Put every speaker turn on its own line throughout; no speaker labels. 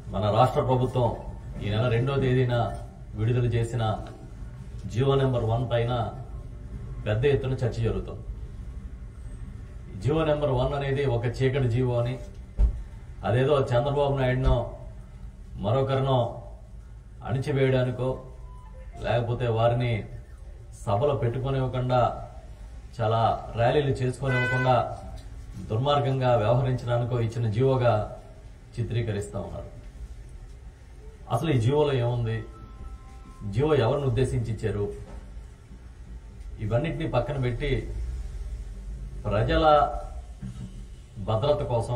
మన రాష్ట్ర ప్రభుత్వం ఈ నెల రెండో తేదీన విడుదల చేసిన జీవో నెంబర్ వన్ పైన పెద్ద ఎత్తున చర్చ జరుగుతుంది జీవో నెంబర్ వన్ అనేది ఒక చీకటి జీవో అని అదేదో చంద్రబాబు నాయుడునో మరొకరినో అణిచివేయడానికో లేకపోతే వారిని సభలో పెట్టుకోనివ్వకుండా చాలా ర్యాలీలు చేసుకోనివ్వకుండా దుర్మార్గంగా వ్యవహరించడానికో ఇచ్చిన జీవోగా చిత్రీకరిస్తా ఉన్నారు అసలు ఈ జీవోలో ఏముంది జీవో ఎవరిని ఉద్దేశించి ఇచ్చారు ఇవన్నిటిని పక్కన పెట్టి ప్రజల భద్రత కోసం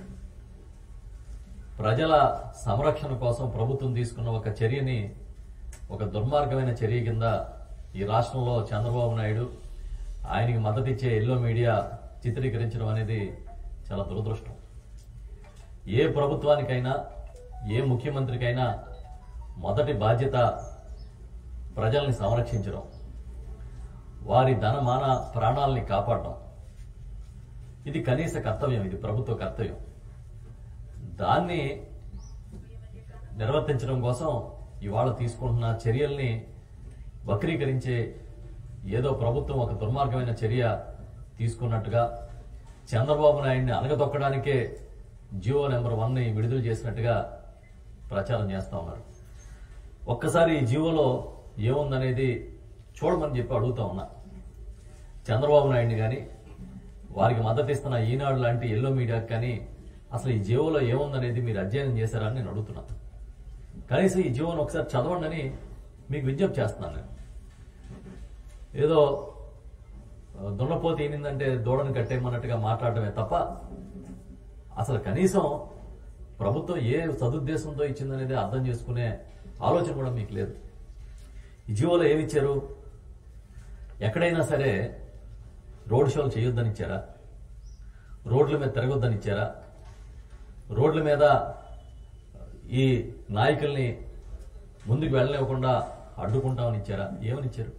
ప్రజల సంరక్షణ కోసం ప్రభుత్వం తీసుకున్న ఒక చర్యని ఒక దుర్మార్గమైన చర్య కింద ఈ రాష్ట్రంలో చంద్రబాబు నాయుడు ఆయనకి మద్దతిచ్చే ఎల్లో మీడియా చిత్రీకరించడం అనేది చాలా దురదృష్టం ఏ ప్రభుత్వానికైనా ఏ ముఖ్యమంత్రికైనా మొదటి బాధ్యత ప్రజల్ని సంరక్షించడం వారి ధన మాన ప్రాణాలని కాపాడడం ఇది కనీస కర్తవ్యం ఇది ప్రభుత్వ కర్తవ్యం దాన్ని నిర్వర్తించడం కోసం ఇవాళ తీసుకుంటున్న చర్యల్ని వక్రీకరించే ఏదో ప్రభుత్వం ఒక దుర్మార్గమైన చర్య తీసుకున్నట్టుగా చంద్రబాబు నాయుడిని అనగదొక్కడానికే జియో నెంబర్ వన్ ని విడుదల చేసినట్టుగా ప్రచారం చేస్తా ఉన్నారు ఒక్కసారి ఈ జియోలో ఏముందనేది చూడమని చెప్పి అడుగుతా ఉన్నా చంద్రబాబు నాయుడిని కానీ వారికి మద్దతు ఇస్తున్న ఈనాడు లాంటి ఎల్లో మీడియాకి కానీ అసలు ఈ జియోలో ఏముందనేది మీరు అధ్యయనం చేశారని నేను అడుగుతున్నా కనీసం ఈ జియోను ఒకసారి చదవండి అని మీకు విజ్ఞప్తి చేస్తున్నాను నేను ఏదో ఆ, దున్నపోతే ఏనిందంటే దూడను కట్టేయమన్నట్టుగా మాట్లాడటమే తప్ప అసలు కనీసం ప్రభుత్వం ఏ సదుద్దేశంతో ఇచ్చిందనేది అర్థం చేసుకునే ఆలోచన కూడా మీకు లేదు ఈ జీవోలో ఏమి ఇచ్చారు ఎక్కడైనా సరే రోడ్ షోలు చేయొద్దని ఇచ్చారా రోడ్ల మీద తిరగొద్దని ఇచ్చారా రోడ్ల మీద ఈ నాయకుల్ని ముందుకు వెళ్ళనివ్వకుండా అడ్డుకుంటామని ఇచ్చారా ఏమని ఇచ్చారు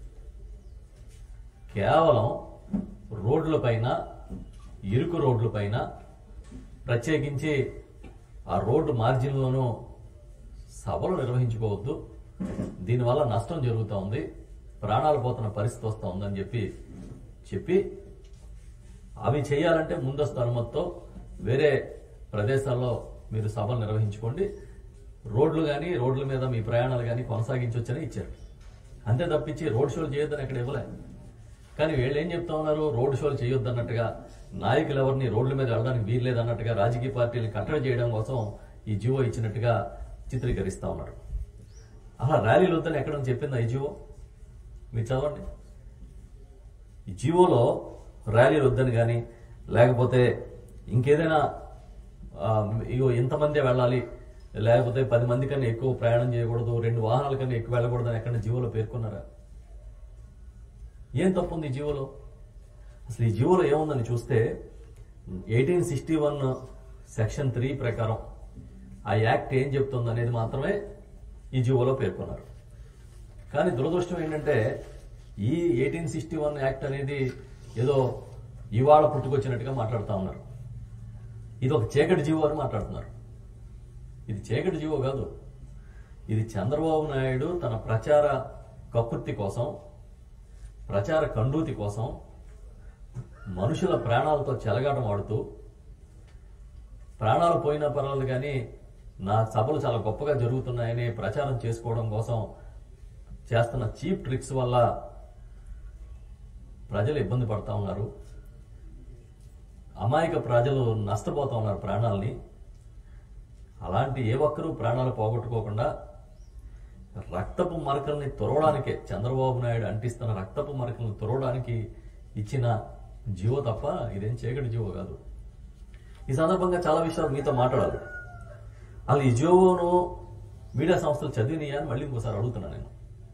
కేవలం రోడ్లపైన ఇరుకు రోడ్లపైన ప్రత్యేకించి ఆ రోడ్డు మార్జిన్లోనూ సభలు నిర్వహించుకోవద్దు దీనివల్ల నష్టం జరుగుతూ ఉంది ప్రాణాలు పోతున్న పరిస్థితి వస్తూ ఉందని చెప్పి చెప్పి అవి చేయాలంటే ముందస్తు అనుమతితో వేరే ప్రదేశాల్లో మీరు సభలు నిర్వహించుకోండి రోడ్లు కానీ రోడ్ల మీద మీ ప్రయాణాలు కానీ కొనసాగించవచ్చని ఇచ్చారు అంతే తప్పించి రోడ్ షోలు చేయొద్దని ఎక్కడ ఇవ్వలే కానీ వీళ్ళు ఏం చెప్తా ఉన్నారు రోడ్ షోలు చేయొద్దన్నట్టుగా నాయకులు ఎవరిని రోడ్ల మీద వెళ్ళడానికి వీల్లేదన్నట్టుగా రాజకీయ పార్టీలు కట్టడి చేయడం కోసం ఈ జీవో ఇచ్చినట్టుగా చిత్రీకరిస్తా ఉన్నారు అలా ర్యాలీలు వద్దని ఎక్కడ చెప్పిందా ఈ జీవో మీరు చదవండి ఈ జీవోలో ర్యాలీలు వద్దని కానీ లేకపోతే ఇంకేదైనా ఆ, ఇగో ఇంతమందే వెళ్ళాలి లేకపోతే పది మంది కన్నా ఎక్కువ ప్రయాణం చేయకూడదు రెండు వాహనాల కన్నా ఎక్కువ వెళ్ళకూడదు అని ఎక్కడ జీవోలో పేర్కొన్నారా ఏం తప్పు ఉంది ఈ జీవోలో అసలు ఈ జీవోలో ఏముందని చూస్తే eighteen sixty one section three ప్రకారం ఆ యాక్ట్ ఏం చెప్తుంది అనేది మాత్రమే ఈ జీవోలో పేర్కొన్నారు కానీ దురదృష్టం ఏంటంటే ఈ ఎయిటీన్ సిక్స్టీ వన్ యాక్ట్ అనేది ఏదో ఇవాళ పుట్టుకొచ్చినట్టుగా మాట్లాడుతూ ఉన్నారు ఇది ఒక చీకటి జీవో అని మాట్లాడుతున్నారు ఇది చీకటి జీవో కాదు ఇది చంద్రబాబు నాయుడు తన ప్రచార కక్కుర్తి కోసం ప్రచార కండూతి కోసం మనుషుల ప్రాణాలతో చెలగాటం ఆడుతూ ప్రాణాలు పోయినా పర్వాలేదు కానీ నా సభలు చాలా గొప్పగా జరుగుతున్నాయని ప్రచారం చేసుకోవడం కోసం చేస్తున్న చీప్ ట్రిక్స్ వల్ల ప్రజలు ఇబ్బంది పడతా ఉన్నారు అమాయక ప్రజలు నష్టపోతా ఉన్నారు ప్రాణాలని అలాంటి ఏ ఒక్కరూ ప్రాణాలు పోగొట్టుకోకుండా రక్తపు మరకల్ని తురవడానికే చంద్రబాబు నాయుడు అంటిస్తున్న రక్తపు మరకల్ని తురవడానికి ఇచ్చిన జీవో తప్ప ఇదేం చీకటి జీవో కాదు ఈ సందర్భంగా చాలా విషయాలు మీతో మాట్లాడాలి అసలు ఈ జీవోను మీడియా సంస్థలు చదివినాయా అని మళ్ళీ ఇంకోసారి అడుగుతున్నా నేను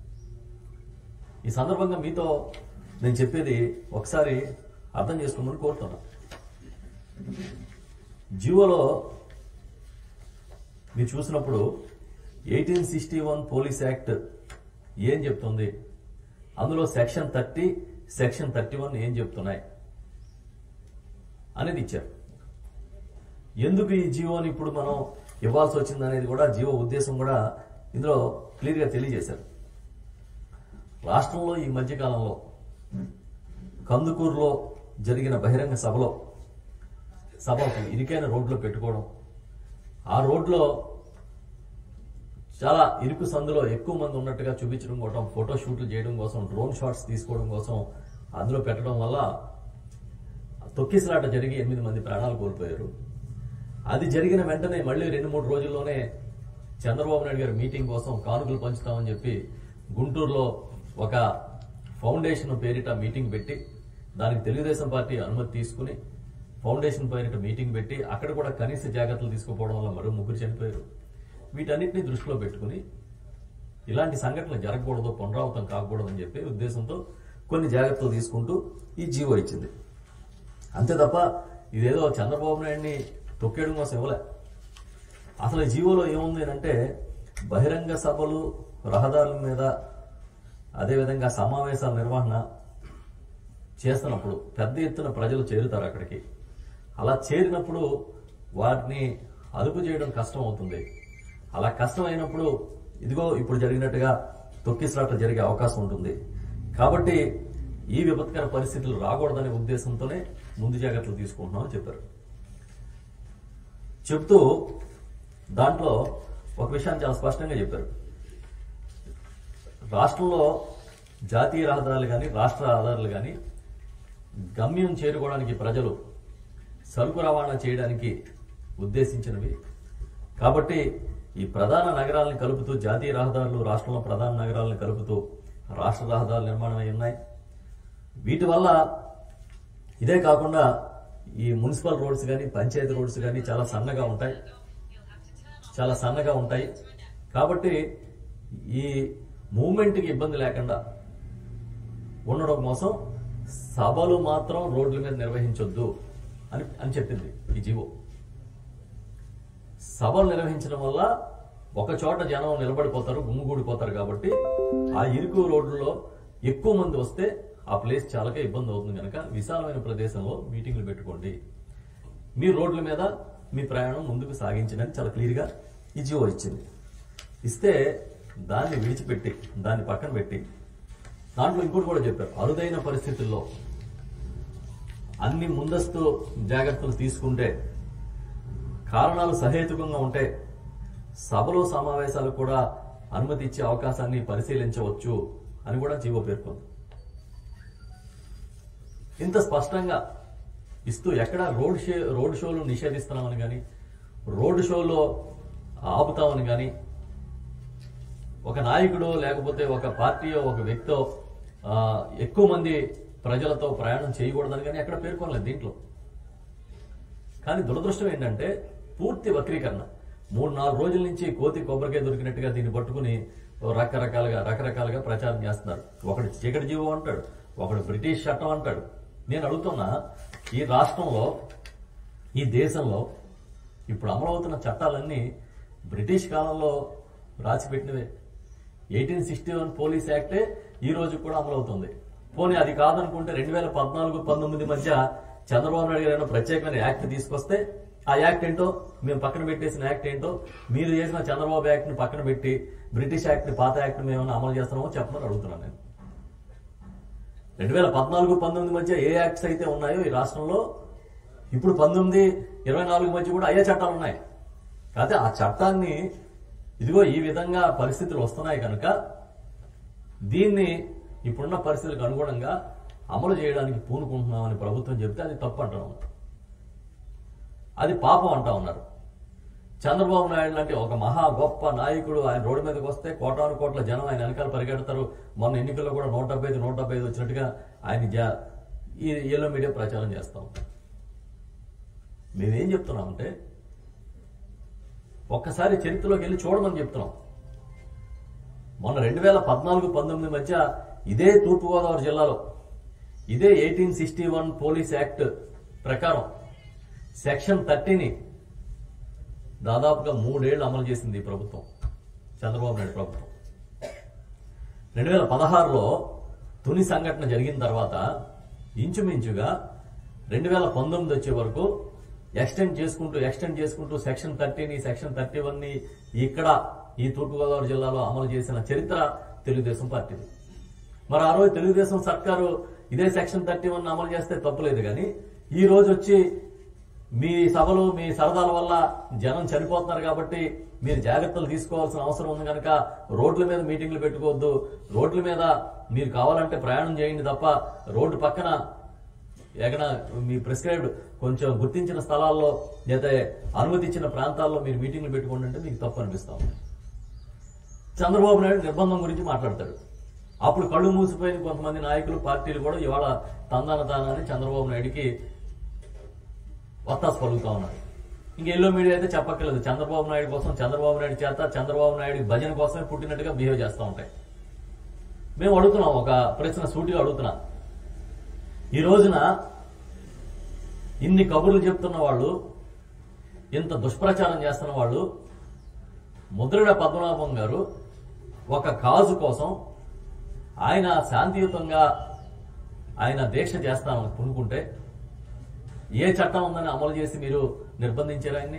ఈ సందర్భంగా మీతో నేను చెప్పేది ఒకసారి అర్థం చేసుకోమని కోరుతున్నా జియోలో మీరు చూసినప్పుడు eighteen sixty one police act ఏం చెప్తుంది అందులో section thirty section thirty one ఏం చెప్తున్నాయి అనేది ఇచ్చారు ఎందుకు ఈ జీవోని ఇప్పుడు మనం ఇవ్వాల్సి వచ్చింది అనేది కూడా జీవో ఉద్దేశం కూడా ఇందులో క్లియర్ గా తెలియజేశారు రాష్ట్రంలో ఈ మధ్యకాలంలో కందుకూరులో జరిగిన బహిరంగ సభలో సభకు ఇరుకైన రోడ్లో పెట్టుకోవడం ఆ రోడ్లో చాలా ఇరుకు సందులో ఎక్కువ మంది ఉన్నట్టుగా చూపించడం కోసం ఫోటో షూట్లు చేయడం కోసం డ్రోన్ షాట్స్ తీసుకోవడం కోసం అందులో పెట్టడం వల్ల తొక్కిసలాట జరిగి ఎనిమిది మంది ప్రాణాలు కోల్పోయారు అది జరిగిన వెంటనే మళ్ళీ రెండు మూడు రోజుల్లోనే చంద్రబాబు నాయుడు గారు మీటింగ్ కోసం కానుకలు పంచుతామని చెప్పి గుంటూరులో ఒక ఫౌండేషన్ పేరిట మీటింగ్ పెట్టి దానికి తెలుగుదేశం పార్టీ అనుమతి తీసుకుని ఫౌండేషన్ పేరిట మీటింగ్ పెట్టి అక్కడ కూడా కనీస జాగ్రత్తలు తీసుకుపోవడం వల్ల మరో ముగ్గురు చనిపోయారు వీటన్నిటిని దృష్టిలో పెట్టుకుని ఇలాంటి సంఘటనలు జరగకూడదు పునరావృతం కాకూడదు అని చెప్పి ఉద్దేశంతో కొన్ని జాగ్రత్తలు తీసుకుంటూ ఈ జీవో ఇచ్చింది అంతే తప్ప ఇదేదో చంద్రబాబు నాయుడిని తొక్కేయడం కోసం ఇవ్వలే అసలు ఈ జీవోలో ఏముంది అంటే బహిరంగ సభలు రహదారుల మీద అదేవిధంగా సమావేశాల నిర్వహణ చేస్తున్నప్పుడు పెద్ద ఎత్తున ప్రజలు చేరుతారు అక్కడికి అలా చేరినప్పుడు వాటిని అదుపు చేయడం కష్టం అవుతుంది అలా కష్టం అయినప్పుడు ఇదిగో ఇప్పుడు జరిగినట్టుగా తొక్కిసలాట జరిగే అవకాశం ఉంటుంది కాబట్టి ఈ విపత్కర పరిస్థితులు రాకూడదనే ఉద్దేశంతోనే ముందు జాగ్రత్తలు తీసుకుంటున్నామని చెప్పారు చెప్తూ దాంట్లో ఒక విషయాన్ని చాలా స్పష్టంగా చెప్పారు రాష్ట్రంలో జాతీయ రహదారులు కానీ రాష్ట్ర రహదారులు కానీ గమ్యం చేరుకోవడానికి ప్రజలు సరుకు రవాణా చేయడానికి ఉద్దేశించినవి కాబట్టి ఈ ప్రధాన నగరాలను కలుపుతూ జాతీయ రహదారులు రాష్ట్రంలో ప్రధాన నగరాలను కలుపుతూ రాష్ట్ర రహదారులు నిర్మాణం అయి ఉన్నాయి వీటి వల్ల ఇదే కాకుండా ఈ మున్సిపల్ రోడ్స్ కానీ పంచాయతీ రోడ్స్ కానీ చాలా సన్నగా ఉంటాయి చాలా సన్నగా ఉంటాయి కాబట్టి ఈ మూమెంట్కి ఇబ్బంది లేకుండా ఉండడం కోసం సభలు మాత్రం రోడ్ల మీద నిర్వహించొద్దు అని అని చెప్పింది ఈ జీవో సభలు నిర్వహించడం వల్ల ఒక చోట జనం నిలబడిపోతారు గుమ్ముగూడిపోతారు కాబట్టి ఆ ఇరుకు రోడ్లలో ఎక్కువ మంది వస్తే ఆ ప్లేస్ చాలాగా ఇబ్బంది అవుతుంది కనుక విశాలమైన ప్రదేశంలో మీటింగ్లు పెట్టుకోండి మీ రోడ్ల మీద మీ ప్రయాణం ముందుకు సాగించడానికి చాలా క్లియర్గా ఈ జీవో ఇచ్చింది ఇస్తే దాన్ని విడిచిపెట్టి దాన్ని పక్కన పెట్టి దాంట్లో ఇంకోటి కూడా చెప్పారు అరుదైన పరిస్థితుల్లో అన్ని ముందస్తు జాగ్రత్తలు తీసుకుంటే కారణాలు సహేతుకంగా ఉంటే సభలో సమావేశాలు కూడా అనుమతి ఇచ్చే అవకాశాన్ని పరిశీలించవచ్చు అని కూడా జీవో పేర్కొంది ఇంత స్పష్టంగా ఇస్తూ ఎక్కడ రోడ్ షో రోడ్ షోలు నిషేధిస్తున్నామని కానీ రోడ్ షోలో ఆపుతామని కానీ ఒక నాయకుడు లేకపోతే ఒక పార్టీయో ఒక వ్యక్తో ఆ, ఎక్కువ మంది ప్రజలతో ప్రయాణం చేయకూడదని కానీ ఎక్కడ పేర్కొనలేదు దీంట్లో కానీ దురదృష్టం ఏంటంటే పూర్తి వక్రీకరణ మూడు నాలుగు రోజుల నుంచి కోతి కొబ్బరికాయ దొరికినట్టుగా దీన్ని పట్టుకుని రకరకాలుగా రకరకాలుగా ప్రచారం చేస్తున్నారు ఒకడు చీకటి జీవో అంటాడు ఒకడు బ్రిటిష్ చట్టం అంటాడు నేను అడుగుతున్నా ఈ రాష్ట్రంలో ఈ దేశంలో ఇప్పుడు అమలవుతున్న చట్టాలన్నీ బ్రిటిష్ కాలంలో రాసిపెట్టినవే ఎయిటీన్ సిక్స్టీ వన్ పోలీస్ యాక్టే ఈ రోజు కూడా అమలవుతుంది పోనీ అది కాదనుకుంటే రెండు వేల పద్నాలుగు పంతొమ్మిది మధ్య చంద్రబాబు నాయుడు గారు ఏమైనా ప్రత్యేకమైన యాక్ట్ తీసుకొస్తే ఆ యాక్ట్ ఏంటో మేము పక్కన పెట్టేసిన యాక్ట్ ఏంటో మీరు చేసిన చంద్రబాబు యాక్ట్ ని పక్కన పెట్టి బ్రిటిష్ యాక్ట్ ని పాత యాక్ట్ ని మేము ఏమైనా అమలు చేస్తున్నామో చెప్పమని అడుగుతున్నాను నేను రెండు వేల పద్నాలుగు పంతొమ్మిది మధ్య ఏ యాక్ట్స్ అయితే ఉన్నాయో ఈ రాష్ట్రంలో ఇప్పుడు పంతొమ్మిది ఇరవై నాలుగు మధ్య కూడా అయ్యే చట్టాలు ఉన్నాయి కాకపోతే ఆ చట్టాన్ని ఇదిగో ఈ విధంగా పరిస్థితులు వస్తున్నాయి కనుక దీన్ని ఇప్పుడున్న పరిస్థితులకు అనుగుణంగా అమలు చేయడానికి పూనుకుంటున్నామని ప్రభుత్వం చెప్తే అది తప్పు అంటున్నాం అది పాపం అంటా ఉన్నారు చంద్రబాబు నాయుడు లాంటి ఒక మహా గొప్ప నాయకుడు ఆయన రోడ్డు మీదకి వస్తే కోటాను కోట్ల జనం ఆయన వెనకాల పరిగెడతారు మొన్న ఎన్నికల్లో కూడా నూట డెబ్బై ఐదు నూట డెబ్బై ఐదు వచ్చినట్టుగా ఆయన జా- ఈ ఎల్లో మీడియా ప్రచారం చేస్తాం మేమేం చెప్తున్నామంటే ఒక్కసారి చరిత్రలోకి వెళ్ళి చూడమని చెప్తున్నాం మొన్న రెండు వేల పద్నాలుగు పంతొమ్మిది మధ్య ఇదే తూర్పుగోదావరి జిల్లాలో ఇదే eighteen sixty one police act ప్రకారం సెక్షన్ థర్టీని దాదాపుగా మూడేళ్లు అమలు చేసింది ఈ ప్రభుత్వం చంద్రబాబు నాయుడు ప్రభుత్వం రెండు వేల పదహారులో తుని సంఘటన జరిగిన తర్వాత ఇంచుమించుగా రెండు వేల పంతొమ్మిది వచ్చే వరకు ఎక్స్టెండ్ చేసుకుంటూ ఎక్స్టెండ్ చేసుకుంటూ సెక్షన్ థర్టీని సెక్షన్ థర్టీ వన్ ని ఇక్కడ ఈ తూర్పుగోదావరి జిల్లాలో అమలు చేసిన చరిత్ర తెలుగుదేశం పార్టీది మరి ఆ రోజు తెలుగుదేశం సర్కారు ఇదే సెక్షన్ థర్టీ వన్ అమలు చేస్తే తప్పులేదు కానీ ఈ రోజు వచ్చి మీ సభలు మీ సరదాల వల్ల జనం చనిపోతున్నారు కాబట్టి మీరు జాగ్రత్తలు తీసుకోవాల్సిన అవసరం ఉంది కనుక రోడ్ల మీద మీటింగ్లు పెట్టుకోవద్దు రోడ్ల మీద మీరు కావాలంటే ప్రయాణం చేయండి తప్ప రోడ్డు పక్కన ఎక్కడ మీ ప్రిస్క్రైబ్డ్ కొంచెం గుర్తించిన స్థలాల్లో లేదా అనుమతి ఇచ్చిన ప్రాంతాల్లో మీరు మీటింగ్లు పెట్టుకోండి అంటే మీకు తప్పు అనిపిస్తాం చంద్రబాబు నాయుడు నిర్బంధం గురించి మాట్లాడతాడు అప్పుడు కళ్ళు మూసిపోయిన కొంతమంది నాయకులు పార్టీలు కూడా ఇవాళ తందాన తానని చంద్రబాబు నాయుడికి వత్తాసు పలుకుతా ఉన్నారు ఇంక ఎల్లో మీడియా అయితే చెప్పక్కర్లేదు చంద్రబాబు నాయుడు కోసం చంద్రబాబు నాయుడు చేత చంద్రబాబు నాయుడు భజన కోసమే పుట్టినట్టుగా బిహేవ్ చేస్తూ ఉంటాయి మేము అడుగుతున్నాం ఒక ప్రశ్న సూటిగా అడుగుతున్నాం ఈ రోజున ఇన్ని కబుర్లు చెప్తున్న వాళ్ళు ఇంత దుష్ప్రచారం చేస్తున్న వాళ్ళు ముద్రగడ పద్మనాభం గారు ఒక కాజు కోసం ఆయన శాంతియుతంగా ఆయన దీక్ష చేస్తామని పునుకుంటే ఏ చట్టం ఉందని అమలు చేసి మీరు నిర్బంధించారు ఆయన్ని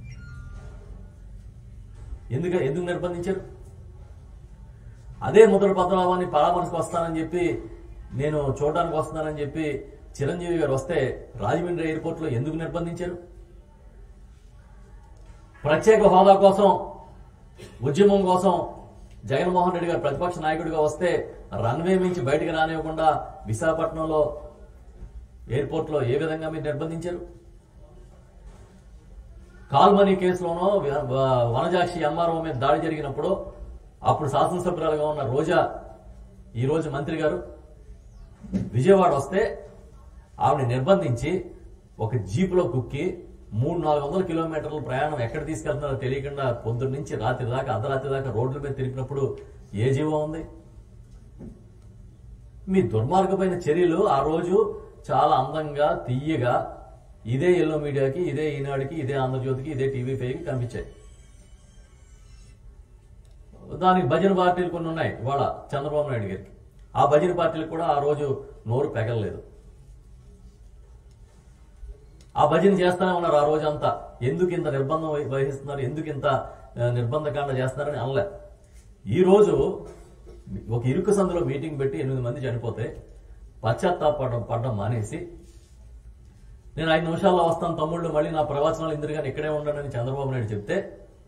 ఎందుకు ఎందుకు నిర్బంధించారు అదే ముద్ర పద్మనాభాన్ని పరామర్శకు వస్తానని చెప్పి నేను చూడడానికి వస్తున్నానని చెప్పి చిరంజీవి గారు వస్తే రాజమండ్రి ఎయిర్పోర్ట్ లో ఎందుకు నిర్బంధించారు ప్రత్యేక హోదా కోసం ఉద్యమం కోసం జగన్మోహన్ రెడ్డి గారు ప్రతిపక్ష నాయకుడిగా వస్తే రన్వే మించి బయటికి రానివ్వకుండా విశాఖపట్నంలో ఎయిర్పోర్ట్ లో ఏ విధంగా మీరు నిర్బంధించారు కాల్మనీ కేసులోనో వ- వ- వనజాక్షి ఎంఆర్ఓ మీద దాడి జరిగినప్పుడు అప్పుడు శాసనసభ్యురాలుగా ఉన్న రోజా ఈ రోజు మంత్రి గారు విజయవాడ వస్తే ఆవిడ నిర్బంధించి ఒక జీపులో కుక్కి మూడు నాలుగు వందల కిలోమీటర్ల ప్రయాణం ఎక్కడ తీసుకెళ్తున్నారో తెలియకుండా పొద్దున్న నుంచి రాత్రి దాకా అర్ధరాత్రి దాకా రోడ్ల మీద తిరిగినప్పుడు ఏ జీవం ఉంది మీ దుర్మార్గమైన చర్యలు ఆ రోజు చాలా అందంగా తీయగా ఇదే ఎల్లో మీడియాకి ఇదే ఈనాడుకి ఇదే ఆంధ్రజ్యోతికి ఇదే టీవీ ఫైవ్కి కనిపించాయి దానికి భజన పార్టీలు కొన్ని ఉన్నాయి ఇవాళ చంద్రబాబు నాయుడు గారికి ఆ భజన పార్టీలకు కూడా ఆ రోజు నోరు పెగలలేదు ఆ భజన చేస్తానే ఉన్నారు ఆ రోజంతా ఎందుకు ఇంత నిర్బంధం వహి- వహిస్తున్నారు ఎందుకు ఇంత ఆ, నిర్బంధకాండ చేస్తున్నారని అనలే ఈ రోజు ఒక ఇరుకు సందులో మీటింగ్ పెట్టి ఎనిమిది మంది చనిపోతే పశ్చాత్తాపడడం పడడం మానేసి నేను ఐదు నిమిషాల్లో వస్తాను తమ్ముళ్ళు మళ్ళీ నా ప్రవచనాలు ఇందరు కానీ ఇక్కడే ఉండనని చంద్రబాబు నాయుడు చెప్తే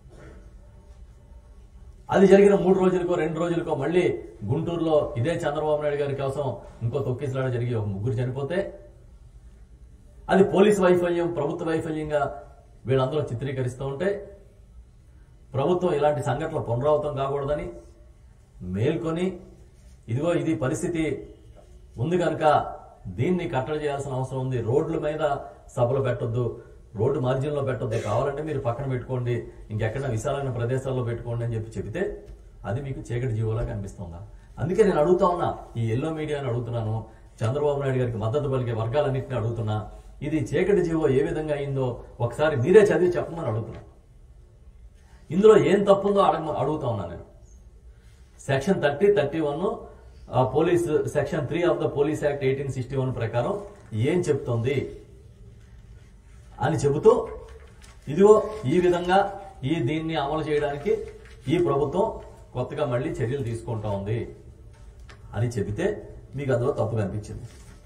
అది జరిగిన మూడు రోజులకో రెండు రోజులకో మళ్ళీ గుంటూరులో ఇదే చంద్రబాబు నాయుడు గారి కోసం ఇంకో తొక్కిసలాట జరిగి ఒక ముగ్గురు చనిపోతే అది పోలీస్ వైఫల్యం ప్రభుత్వ వైఫల్యంగా వీళ్ళందరూ చిత్రీకరిస్తూ ఉంటే ప్రభుత్వం ఇలాంటి సంఘటనలు పునరావృతం కాకూడదని మేల్కొని ఇదిగో ఇది పరిస్థితి ఉంది కనుక దీన్ని కట్టడి చేయాల్సిన అవసరం ఉంది రోడ్ల మీద సభలు పెట్టొద్దు రోడ్డు మార్జిన్లో పెట్టొద్దు కావాలంటే మీరు పక్కన పెట్టుకోండి ఇంకెక్కడ విశాలమైన ప్రదేశాల్లో పెట్టుకోండి అని చెప్పి చెబితే అది మీకు చీకటి జీవోలా కనిపిస్తుందా అందుకే నేను అడుగుతా ఉన్నా ఈ ఎల్లో మీడియాని అడుగుతున్నాను చంద్రబాబు నాయుడు గారికి మద్దతు పలికే వర్గాలన్నింటినీ అడుగుతున్నా ఇది చీకటి జీవో ఏ విధంగా అయిందో ఒకసారి మీరే చదివి చెప్పమని అడుగుతున్నా ఇందులో ఏం తప్పుందో అడగ అడుగుతా ఉన్నా నేను section thirty thirty one police section three of the police act eighteen sixty one ప్రకారం ఏం చెప్తుంది అని చెబుతూ ఇదిగో ఈ విధంగా ఈ దీన్ని అమలు చేయడానికి ఈ ప్రభుత్వం కొత్తగా మళ్ళీ చర్యలు తీసుకుంటా ఉంది అని చెబితే మీకు అందులో తప్పు కనిపించింది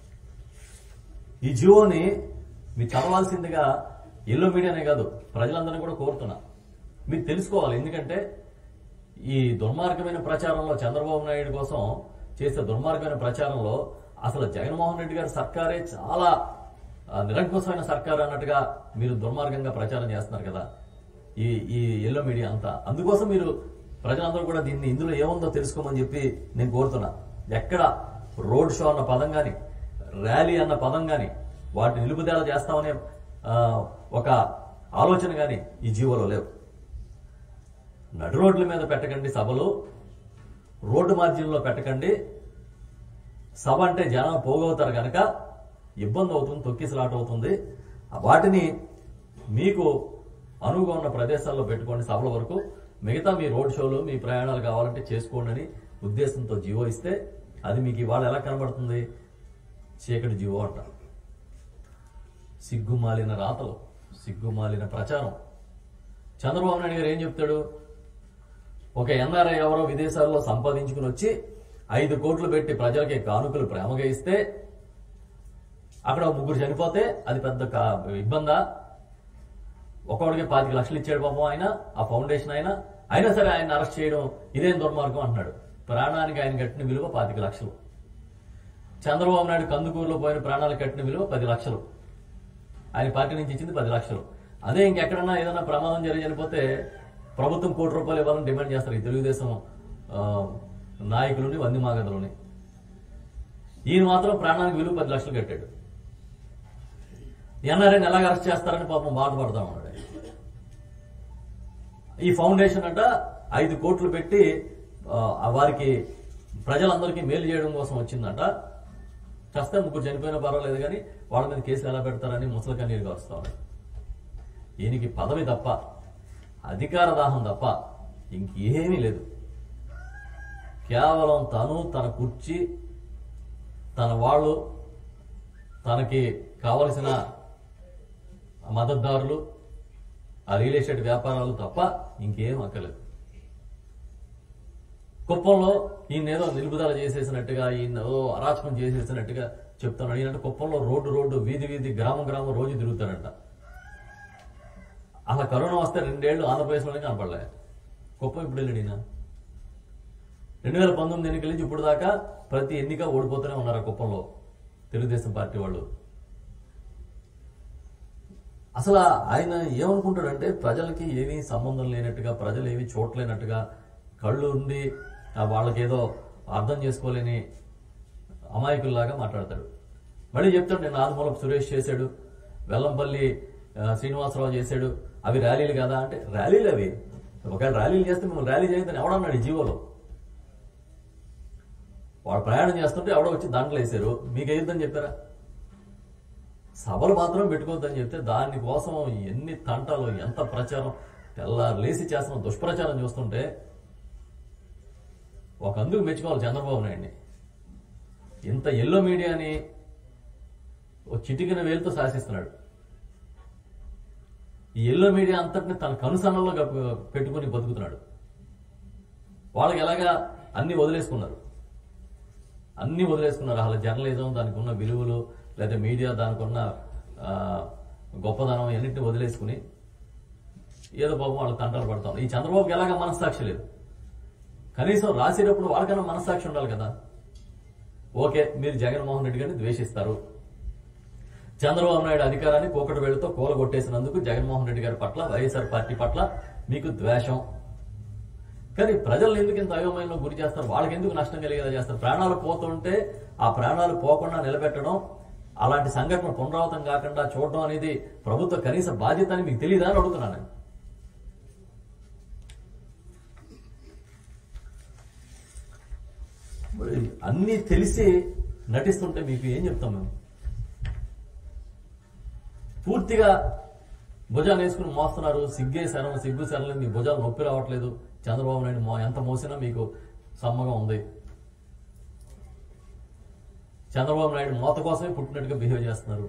ఈ జియోని మీరు చదవాల్సిందిగా ఎల్లో మీడియానే కాదు ప్రజలందరినీ కూడా కోరుతున్నా మీరు తెలుసుకోవాలి ఎందుకంటే ఈ దుర్మార్గమైన ప్రచారంలో చంద్రబాబు నాయుడు కోసం చేసే దుర్మార్గమైన ప్రచారంలో అసలు జగన్మోహన్ రెడ్డి గారి సర్కారే చాలా ఆ, నిరంకుశమైన సర్కారు అన్నట్టుగా మీరు దుర్మార్గంగా ప్రచారం చేస్తున్నారు కదా ఈ ఈ ఎల్లో మీడియా అంతా అందుకోసం మీరు ప్రజలందరూ కూడా దీన్ని ఇందులో ఏముందో తెలుసుకోమని చెప్పి నేను కోరుతున్నా ఎక్కడ రోడ్ షో అన్న పదం గాని ర్యాలీ అన్న పదం గాని వాటి నిలుపుదల చేస్తామనే ఆ, ఒక ఆలోచన గాని ఈ జీవోలో లేవు నడు రోడ్ల మీద పెట్టకండి సభలు రోడ్డు మార్జిన్లో పెట్టకండి సభ అంటే జనం పోగవుతారు కనుక ఇబ్బంది అవుతుంది తొక్కిసలాట అవుతుంది వాటిని మీకు అనువుగా ఉన్న ప్రదేశాల్లో పెట్టుకోండి సభల వరకు మిగతా మీ రోడ్ షోలు మీ ప్రయాణాలు కావాలంటే చేసుకోండి అని ఉద్దేశంతో జీవో ఇస్తే అది మీకు ఇవాళ ఎలా కనబడుతుంది చీకటి జీవో అంట సిగ్గుమాలిన రాతలు సిగ్గుమాలిన ప్రచారం చంద్రబాబు నాయుడు గారు ఏం చెప్తాడు ఒక ఎన్ఆర్ఐ ఎవరో విదేశాల్లో సంపాదించుకుని వచ్చి ఐదు కోట్లు పెట్టి ప్రజలకి కానుకలు ప్రేమగా ఇస్తే అక్కడ ఒక ముగ్గురు చనిపోతే అది పెద్ద కా- ఇబ్బందా ఒక్కొక్కడికి పాతిక లక్షలు ఇచ్చాడు పాపం ఆయన ఆ ఫౌండేషన్ ఆయన అయినా సరే ఆయన అరెస్ట్ చేయడం ఇదేం దుర్మార్గం అంటున్నాడు ప్రాణానికి ఆయన కట్టిన విలువ పాతిక లక్షలు చంద్రబాబు నాయుడు కందుకూరులో పోయిన ప్రాణాలు కట్టిన విలువ పది లక్షలు ఆయన పార్టీ నుంచి ఇచ్చింది పది లక్షలు అదే ఇంకెక్కడన్నా ఏదైనా ప్రమాదం జరిగి చనిపోతే ప్రభుత్వం కోటి రూపాయలు ఇవ్వాలని డిమాండ్ చేస్తారు ఈ తెలుగుదేశం ఆ, నాయకులని వంది మాగదులని ఈయన మాత్రం ప్రాణానికి విలువ పది లక్షలు కట్టాడు ఎన్ఆర్ఐని ఎలాగ అరెస్ట్ చేస్తారని పాపం బాధపడతా ఉన్నాడు ఆయన. ఈ ఫౌండేషన్ అంట ఐదు కోట్లు పెట్టి ఆ, వారికి ప్రజలందరికీ మేలు చేయడం కోసం వచ్చిందంట చస్తే ముగ్గురు చనిపోయినా పర్వాలేదు కానీ వాళ్ళ మీద కేసులు ఎలా పెడతారని ముసలి కన్నీరు కారుస్తా ఉన్నాడు ఈయనకి పదవి తప్ప అధికార దాహం తప్ప ఇంకేమీ లేదు కేవలం తను తన కుర్చీ తన వాళ్ళు తనకి కావలసిన మద్దతుదారులు ఆ రియల్ ఎస్టేట్ వ్యాపారాలు తప్ప ఇంకేం అక్కర్లేదు కుప్పంలో ఈయన ఏదో నిలుపుదల చేసేసినట్టుగా ఈయన ఏదో అరాచకం చేసేసినట్టుగా చెప్తున్నాడు ఈయన కుప్పంలో రోడ్డు రోడ్డు వీధి వీధి గ్రామం గ్రామం రోజు తిరుగుతాడంట అలా కరోనా వస్తే రెండేళ్లు ఆంధ్రప్రదేశ్లోనే కనపడలే కుప్పం ఇప్పుడు వెళ్ళాడు ఈయన రెండు వేల పంతొమ్మిది ఎన్నికల నుంచి ఇప్పుడు దాకా ప్రతి ఎన్నిక ఓడిపోతూనే ఉన్నారు ఆ కుప్పంలో తెలుగుదేశం పార్టీ వాళ్ళు అసలు ఆయన ఏమనుకుంటాడంటే ప్రజలకి ఏమీ సంబంధం లేనట్టుగా ప్రజలు ఏమీ చూడలేనట్టుగా కళ్ళు ఉండి ఆ వాళ్ళకేదో అర్థం చేసుకోలేని అమాయకుల్లాగా మాట్లాడతాడు మళ్ళీ చెప్తాడు నేను ఆదిమూలపు సురేష్ చేశాడు వెల్లంపల్లి ఆ, శ్రీనివాసరావు చేశాడు అవి ర్యాలీలు కదా అంటే ర్యాలీలు అవి ఒకవేళ ర్యాలీలు చేస్తే మిమ్మల్ని ర్యాలీ చేయొద్దని ఎవడన్నాడు ఈ జీవోలో వాడు ప్రయాణం చేస్తుంటే ఎవడో వచ్చి దాంట్లో వేశారు మీకు వేయొద్దని చెప్పారా సభలు మాత్రం పెట్టుకోవద్దని చెప్తే దానికోసం ఎన్ని తంటాలు ఎంత ప్రచారం తెల్లారు లేసి చేస్తున్న దుష్ప్రచారం చూస్తుంటే ఒక అందుకు మెచ్చుకోవాలి చంద్రబాబు నాయుడిని ఇంత ఎల్లో మీడియాని ఓ చిటికిన వేలుతో శాసిస్తున్నాడు ఈ ఎల్లో మీడియా అంతటిని తన కనుసన్నల్లో గప్ప- పెట్టుకుని బతుకుతున్నాడు వాళ్ళకి ఎలాగా అన్ని వదిలేసుకున్నారు అన్ని వదిలేసుకున్నారు అసలు జర్నలిజం దానికి ఉన్న విలువలు లేదా మీడియా దానికి ఉన్న ఆ, గొప్పదనం అన్నింటిని వదిలేసుకుని ఏదో పాపం వాళ్ళు తంటాలు పడతాం ఈ చంద్రబాబుకి ఎలాగ మనస్సాక్షి లేదు కనీసం రాసేటప్పుడు వాళ్ళకన్నా మనస్సాక్షి ఉండాలి కదా ఓకే మీరు జగన్మోహన్ రెడ్డి గారిని ద్వేషిస్తారు చంద్రబాబు నాయుడు అధికారాన్ని కూకటి వేళ్లతో కూలగొట్టేసినందుకు జగన్మోహన్ రెడ్డి గారి పట్ల వైఎస్ఆర్ పార్టీ పట్ల మీకు ద్వేషం కానీ ప్రజల్ని ఎందుకు ఇంత అయోమయంలో గురి చేస్తారు వాళ్ళకి ఎందుకు నష్టం కలిగేలా చేస్తారు ప్రాణాలు పోతుంటే ఆ ప్రాణాలు పోకుండా నిలబెట్టడం అలాంటి సంఘటన పునరావృతం కాకుండా చూడడం అనేది ప్రభుత్వ కనీస బాధ్యత అని మీకు తెలియదా అని అడుగుతున్నాను నేను. మరి అన్నీ తెలిసి నటిస్తుంటే మీకు ఏం చెప్తాం మేము పూర్తిగా భుజాలు వేసుకుని మోస్తున్నారు సిగ్గే శరం సిగ్గు శరం మీ భుజాలు నొప్పి రావట్లేదు చంద్రబాబు నాయుడు మో ఎంత మోసినా మీకు సమ్మగా ఉంది చంద్రబాబు నాయుడు మోత కోసమే పుట్టినట్టుగా బిహేవ్ చేస్తున్నారు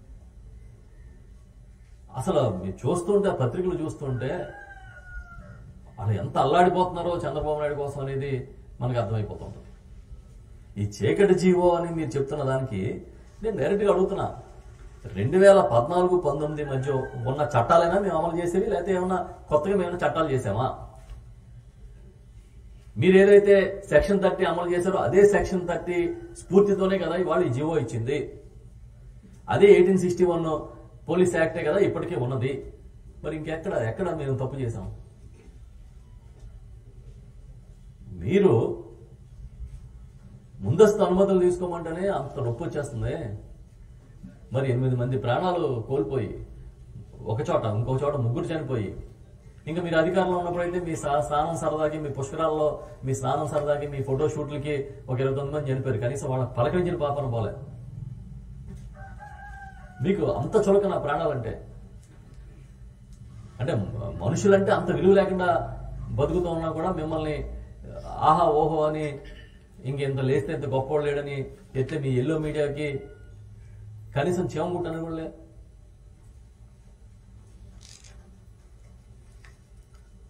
అసలు మీరు చూస్తుంటే ఆ పత్రికలు చూస్తుంటే వాళ్ళు ఎంత అల్లాడిపోతున్నారో చంద్రబాబు నాయుడు కోసం అనేది మనకు అర్థమైపోతుంది ఈ చీకటి జీవో అని మీరు చెప్తున్న దానికి నేను డైరెక్ట్గా అడుగుతున్నా రెండు వేల పద్నాలుగు పంతొమ్మిది మధ్య ఉన్న చట్టాలైనా మేము అమలు చేసేవి లేకపోతే ఏమన్నా కొత్తగా మేము చట్టాలు చేసామా మీరు ఏదైతే సెక్షన్ థర్టీ అమలు చేశారో అదే సెక్షన్ థర్టీ స్ఫూర్తితోనే కదా ఇవాళ ఈ జీవో ఇచ్చింది అదే ఎయిటీన్ సిక్స్టీ వన్ పోలీస్ యాక్టే కదా ఇప్పటికే ఉన్నది మరి ఇంకెక్కడ ఎక్కడ మేము తప్పు చేశాం మీరు ముందస్తు అనుమతులు తీసుకోమంటేనే అంత నొప్పి వచ్చేస్తుంది మరి ఎనిమిది మంది ప్రాణాలు కోల్పోయి ఒక చోట ఇంకో చోట ముగ్గురు చనిపోయి ఇంకా మీరు అధికారంలో ఉన్నప్పుడైతే మీ సా- స్నానం సరదాకి మీ పుష్కరాల్లో మీ స్నానం సరదాకి మీ ఫోటో షూట్లకి ఒక ఇరవై తొమ్మిది మంది చనిపోయారు కనీసం వాళ్ళ పలకరించిన పాపన పోలే మీకు అంత చులకన ప్రాణాలంటే అంటే మ- మనుషులంటే అంత విలువ లేకుండా బతుకుతూ ఉన్నా కూడా మిమ్మల్ని ఆహా ఓహో అని ఇంకెంత లేస్తే ఇంత గొప్పవాడు లేడని ఎత్తే మీ ఎల్లో మీడియాకి కనీసం చేమగుట్టని కూడా లే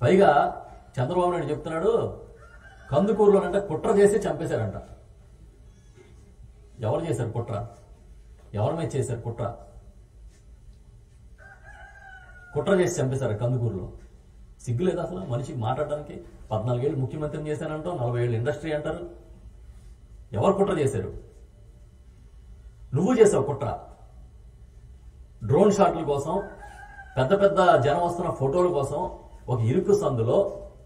పైగా చంద్రబాబు నాయుడు చెప్తున్నాడు కందుకూరులోనంట కుట్ర చేసి చంపేశారంట ఎవరు చేశారు కుట్ర ఎవరి మీద చేశారు కుట్ర కుట్ర చేసి చంపేశారు కందుకూరులో సిగ్గు లేదు అసలు మనిషికి మాట్లాడడానికి పద్నాలుగేళ్ళు ముఖ్యమంత్రిని చేశానంటావు నలభై ఏళ్ళు ఇండస్ట్రీ అంటారు ఎవరు కుట్ర చేశారు నువ్వు చేసావు కుట్ర డ్రోన్ షాట్ల కోసం పెద్ద పెద్ద జనం వస్తున్న ఫోటోల కోసం ఒక ఇరుకు సందులో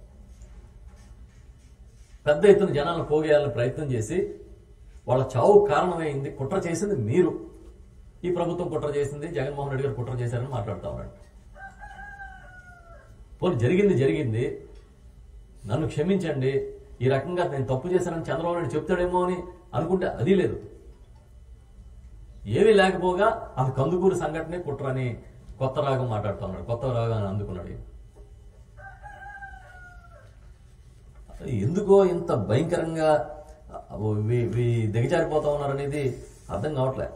పెద్ద ఎత్తున జనాలను పోగేయాలని ప్రయత్నం చేసి వాళ్ళ చావు కారణమైంది కుట్ర చేసింది మీరు ఈ ప్రభుత్వం కుట్ర చేసింది జగన్మోహన్ రెడ్డి గారు కుట్ర చేశారని మాట్లాడుతా ఉన్నాడు పోనీ జరిగింది జరిగింది నన్ను క్షమించండి ఈ రకంగా నేను తప్పు చేశానని చంద్రబాబు నాయుడు చెప్తాడేమో అని అనుకుంటే అది లేదు ఏమీ లేకపోగా అది కందుకూరు సంఘటనే కుట్రని కొత్త రాగం మాట్లాడుతున్నాడు కొత్త రాగాన్ని అందుకున్నాడు ఈయన. ఎందుకో ఇంత భయంకరంగా వీ- వీ దిగజారిపోతా ఉన్నారనేది అర్థం కావట్లే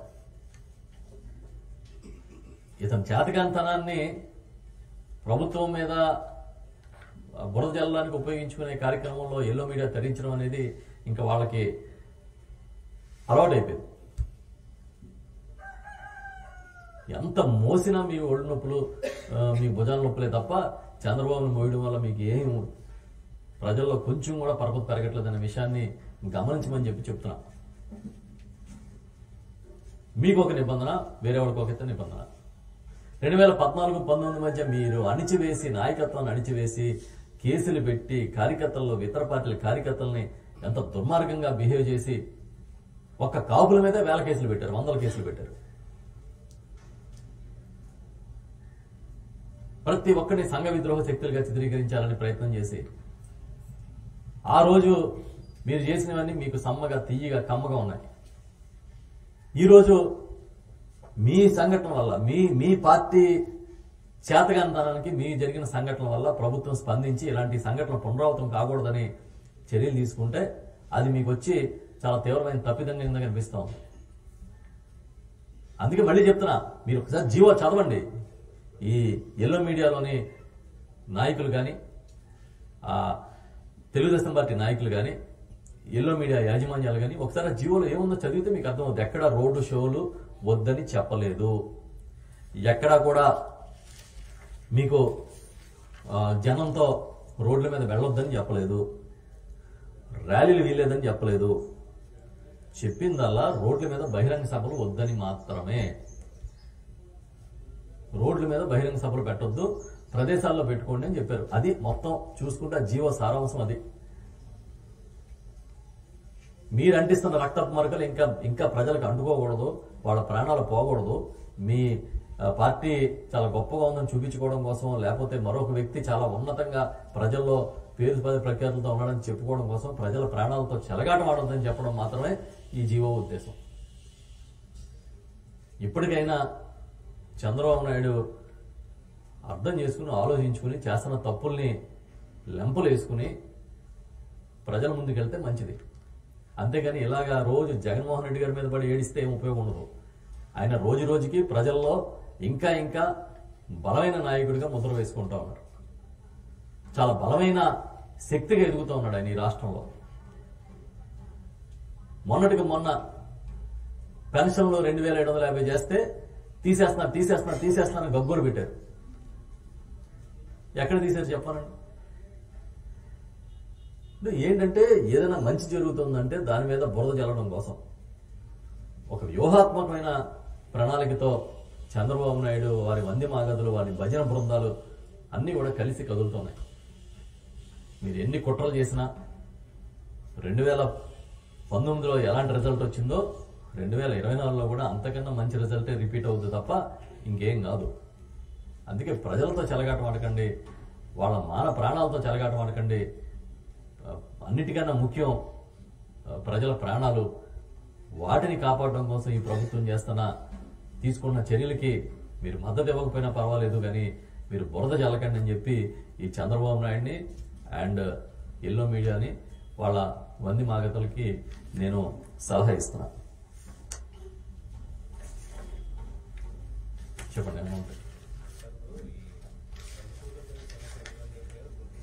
ఇతని చేతకాంతనాన్ని ప్రభుత్వం మీద బురద జల్లడానికి ఉపయోగించుకునే కార్యక్రమంలో ఎల్లో మీడియా తరించడం అనేది ఇంకా వాళ్ళకి అలవాటైపోయింది ఎంత మోసినా మీ ఒళ్ళు నొప్పులు ఆ, మీ భుజాల నొప్పులే తప్ప చంద్రబాబును మోయడం వల్ల మీకు ఏం ప్రజల్లో కొంచెం కూడా పరపతి పెరగట్లేదనే విషయాన్ని గమనించమని చెప్పి చెప్తున్నా మీకు ఒక నిబంధన వేరే వాళ్ళకి ఒక ఇతర నిబంధన రెండు వేల పద్నాలుగు పంతొమ్మిది మధ్య మీరు అణిచివేసి నాయకత్వాన్ని అణిచివేసి కేసులు పెట్టి కార్యకర్తల్లో ఇతర పార్టీల కార్యకర్తల్ని ఎంత దుర్మార్గంగా బిహేవ్ చేసి ఒక్క కాపుల మీద వేల కేసులు పెట్టారు వందల కేసులు పెట్టారు ప్రతి ఒక్కరిని సంఘ విద్రోహ శక్తులుగా చిత్రీకరించాలని ప్రయత్నం చేసి ఆ రోజు మీరు చేసినవన్నీ మీకు సమ్మగా తీయగా కమ్మగా ఉన్నాయి ఈరోజు మీ సంఘటన వల్ల మీ మీ పార్టీ చేతగాంతనానికి మీ జరిగిన సంఘటన వల్ల ప్రభుత్వం స్పందించి ఇలాంటి సంఘటన పునరావృతం కాకూడదని చర్యలు తీసుకుంటే అది మీకు వచ్చి చాలా తీవ్రమైన తప్పిదంగా కింద కనిపిస్తా ఉంది అందుకే మళ్ళీ చెప్తున్నా మీరు ఒకసారి జీవో చదవండి ఈ ఎల్లో మీడియాలోని నాయకులు కానీ ఆ తెలుగుదేశం పార్టీ నాయకులు కానీ ఎల్లో మీడియా యాజమాన్యాలు కానీ ఒకసారి ఆ జీవోలో ఏముందో చదివితే మీకు అర్థమవుతుంది ఎక్కడ రోడ్డు షోలు వద్దని చెప్పలేదు ఎక్కడా కూడా మీకు ఆ, జనంతో రోడ్ల మీద వెళ్ళొద్దని చెప్పలేదు ర్యాలీలు వీల్లేదని చెప్పలేదు చెప్పిందల్లా రోడ్ల మీద బహిరంగ సభలు వద్దని మాత్రమే రోడ్ల మీద బహిరంగ సభలు పెట్టొద్దు ప్రదేశాల్లో పెట్టుకోండి అని చెప్పారు అది మొత్తం చూసుకుంటే ఆ జీవో సారాంశం అది మీరు అంటిస్తున్న రక్తపు మరకలు ఇంకా ఇంకా ప్రజలకు అంటుకోకూడదు వాళ్ళ ప్రాణాలు పోకూడదు మీ ఆ, పార్టీ చాలా గొప్పగా ఉందని చూపించుకోవడం కోసం లేకపోతే మరొక వ్యక్తి చాలా ఉన్నతంగా ప్రజల్లో పేరు పది ప్రఖ్యాతులతో ఉన్నాడని చెప్పుకోవడం కోసం ప్రజల ప్రాణాలతో చెలగాట ఆడొద్దని చెప్పడం మాత్రమే ఈ జీవో ఉద్దేశం ఇప్పటికైనా చంద్రబాబు నాయుడు అర్థం చేసుకుని ఆలోచించుకుని చేస్తున్న తప్పుల్ని లెంపలు వేసుకుని ప్రజల ముందుకు వెళ్తే మంచిది అంతేగాని ఇలాగా రోజు జగన్మోహన్ రెడ్డి గారి మీద పడి ఏడిస్తే ఏం ఉపయోగం ఉండదు ఆయన రోజు రోజుకి ప్రజల్లో ఇంకా ఇంకా బలమైన నాయకుడిగా ముద్ర వేసుకుంటా ఉన్నారు చాలా బలమైన శక్తిగా ఎదుగుతూ ఉన్నాడు ఆయన ఈ రాష్ట్రంలో మొన్నటికి మొన్న పెన్షన్లు రెండు వేల ఏడు వందల యాభై చేస్తే తీసేస్తున్నారు తీసేస్తున్నారు తీసేస్తున్నారు గగ్గోలు పెట్టారు ఎక్కడ తీశారు చెప్పానండి అంటే ఏంటంటే ఏదైనా మంచి జరుగుతుందంటే దాని మీద బురద జల్లడం కోసం ఒక వ్యూహాత్మకమైన ప్రణాళికతో చంద్రబాబు నాయుడు వారి వంది మాగదులు వారి భజన బృందాలు అన్నీ కూడా కలిసి కదులుతున్నాయి మీరు ఎన్ని కుట్రలు చేసినా రెండు వేల పంతొమ్మిదిలో ఎలాంటి రిజల్ట్ వచ్చిందో రెండు వేల ఇరవై నాలుగులో కూడా అంతకన్నా మంచి రిజల్టే రిపీట్ అవుతుంది తప్ప ఇంకేం కాదు అందుకే ప్రజలతో చెలగాటం ఆడకండి వాళ్ళ మాన ప్రాణాలతో చెలగాటం ఆడకండి ఆ, అన్నిటికన్నా ముఖ్యం ఆ, ప్రజల ప్రాణాలు వాటిని కాపాడడం కోసం ఈ ప్రభుత్వం చేస్తున్న తీసుకున్న చర్యలకి మీరు మద్దతు ఇవ్వకపోయినా పర్వాలేదు కానీ మీరు బురద చల్లకండి అని చెప్పి ఈ చంద్రబాబు నాయుడిని అండ్ ఎల్లో మీడియాని వాళ్ళ వంది మాగతులకి నేను సలహా ఇస్తున్నా చెప్పండి ఏమన్నా ఉంటే